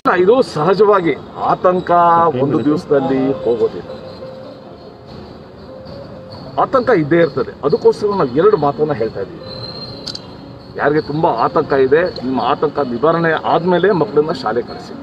ಇಲ್ಲ, ಇದು ಸಹಜವಾಗಿ ಆತಂಕ ಒಂದು ದಿವಸದಲ್ಲಿ ಹೋಗೋದಿಲ್ಲ ಆತಂಕ ಇದ್ದೇ ಇರ್ತದೆ ಅದಕ್ಕೋಸ್ಕರ ನಾವು ಎರಡು ಮಾತನ್ನ ಹೇಳ್ತಾ ಇದ್ದೀವಿ ಯಾರಿಗೆ ತುಂಬಾ ಆತಂಕ ಇದೆ ನಿಮ್ಮ ಆತಂಕ ನಿವಾರಣೆ ಆದ್ಮೇಲೆ ಮಕ್ಕಳನ್ನ ಶಾಲೆ ಕಳಿಸಿ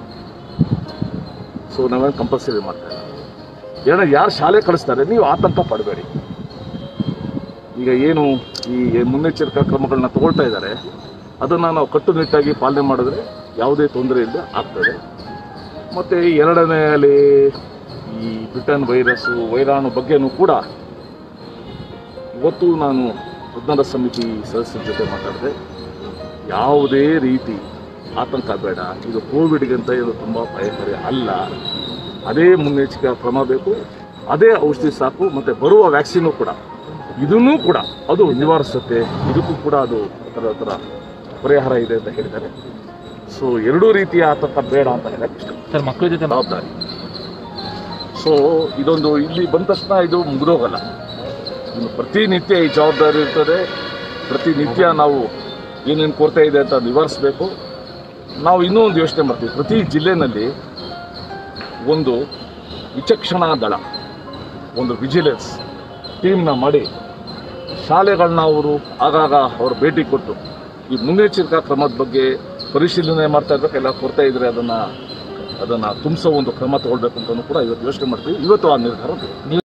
ಸೊ ನಾವೇನು ಕಂಪಲ್ಸರಿ ಮಾಡ್ತಾ ಇಲ್ಲ ಎರಡ ಯಾರು ಶಾಲೆ ಕಳಿಸ್ತಾರೆ ನೀವು ಆತಂಕ ಪಡಬೇಡಿ ಈಗ ಏನು ಈ ಮುನ್ನೆಚ್ಚರಿಕಾ ಕ್ರಮಗಳನ್ನ ತಗೊಳ್ತಾ ಇದ್ದಾರೆ ಅದನ್ನು ನಾವು ಕಟ್ಟುನಿಟ್ಟಾಗಿ ಪಾಲನೆ ಮಾಡಿದ್ರೆ ಯಾವುದೇ ತೊಂದರೆ ಇಲ್ಲದೆ ಆಗ್ತದೆ ಮತ್ತು ಎರಡನೆಯಲ್ಲಿ ಈ ಬ್ರಿಟನ್ ವೈರಸ್ಸು ವೈರಾಣು ಬಗ್ಗೆನೂ ಕೂಡ ಇವತ್ತು ನಾನು ತಜ್ಞರ ಸಮಿತಿ ಸದಸ್ಯರ ಜೊತೆ ಮಾತಾಡಿದೆ ಯಾವುದೇ ರೀತಿ ಆತಂಕ ಬೇಡ ಇದು ಕೋವಿಡ್ಗಿಂತ ಇದು ತುಂಬ ಭಯಕಾರಿ ಅಲ್ಲ ಅದೇ ಮುನ್ನೆಚ್ಚರಿಕೆ ಕ್ರಮ ಬೇಕು ಅದೇ ಔಷಧಿ ಸಾಕು ಮತ್ತು ಬರುವ ವ್ಯಾಕ್ಸಿನು ಕೂಡ ಇದನ್ನೂ ಕೂಡ ಅದು ನಿವಾರಿಸುತ್ತೆ ಇದಕ್ಕೂ ಕೂಡ ಅದು ಥರ ಥರ ಪರಿಹಾರ ಇದೆ ಅಂತ ಹೇಳಿದ್ದಾರೆ ಸೊ ಎರಡೂ ರೀತಿಯ ಆತಂಕ ಬೇಡ ಅಂತ ಹೇಳಕ್ಕೆ ಇಷ್ಟ ಸರ್ ಮಕ್ಕಳ ಜೊತೆ ಜವಾಬ್ದಾರಿ ಸೊ ಇದೊಂದು ಇಲ್ಲಿ ಬಂದ ತಕ್ಷಣ ಇದು ಮುಗಿದೋಗಲ್ಲ ಇನ್ನು ಪ್ರತಿನಿತ್ಯ ಈ ಜವಾಬ್ದಾರಿ ಇರ್ತದೆ ಪ್ರತಿನಿತ್ಯ ನಾವು ಏನೇನು ಕೊರತೆ ಇದೆ ಅಂತ ನಿವಾರಿಸಬೇಕು ನಾವು ಇನ್ನೂ ಒಂದು ಯೋಚನೆ ಮಾಡ್ತೀವಿ ಪ್ರತಿ ಜಿಲ್ಲೆನಲ್ಲಿ ಒಂದು ವಿಚಕ್ಷಣಾ ದಳ ಒಂದು ವಿಜಿಲೆನ್ಸ್ ಟೀಮ್ನ ಮಾಡಿ ಶಾಲೆಗಳನ್ನ ಅವರು ಆಗಾಗ ಅವರು ಭೇಟಿ ಕೊಟ್ಟು ಈ ಮುನ್ನೆಚ್ಚರಿಕಾ ಕ್ರಮದ ಬಗ್ಗೆ ಪರಿಶೀಲನೆ ಮಾಡ್ತಾ ಇರ್ಬೇಕು ಎಲ್ಲ ಕೊರತೆ ಇದ್ರೆ ಅದನ್ನ ಅದನ್ನ ತುಂಬಿಸೋ ಒಂದು ಕ್ರಮ ತಗೊಳ್ಬೇಕು ಅಂತಲೂ ಕೂಡ ಇವತ್ತು ಯೋಚನೆ ಮಾಡ್ತೀವಿ ಇವತ್ತು ಆ ನಿರ್ಧಾರ ಬೇಕು.